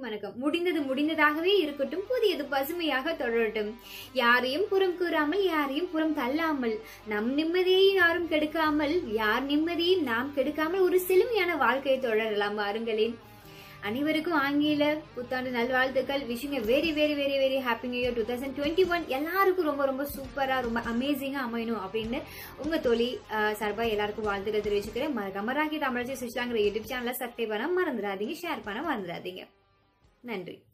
அனைவருக்கும் வணக்கம் முடிந்தது முடிந்ததாகவே இருக்கட்டும் புதியது பசுமையாக தொடரட்டும் யாரையும் புறம் கூறாமல் யாரையும் புறம் தள்ளாமல் நம் நிம்மதியை யாரும் கெடுக்காமல் யார் நிம்மதியும் நாம் கெடுக்காமல் ஒரு செழுமையான வாழ்க்கையை தொடரலாம் வாருங்களேன் அனைவருக்கும் ஆங்கில புத்தாண்டு நல்வாழ்த்துக்கள் wishing very very very very happy new year two thousand twenty one எல்லாருக்கும் ரொம்ப ரொம்ப சூப்பரா ரொம்ப அமேசிங்கா அமையணும் அப்படின்னு உங்க தொழி சார்பா எல்லாருக்கும் வாழ்த்துக்கள் தெரிவிச்சுக்கிறேன் மறக்காம ராக்கி தமிழச்சி சுஷ்லாங்கிற யூடியூப் சேனலை சப்ஸ்கிரைப் பண்ண மறந்துடாதீங்க ஷேர் பண்ண மறந்துடாதீங்க நன்றி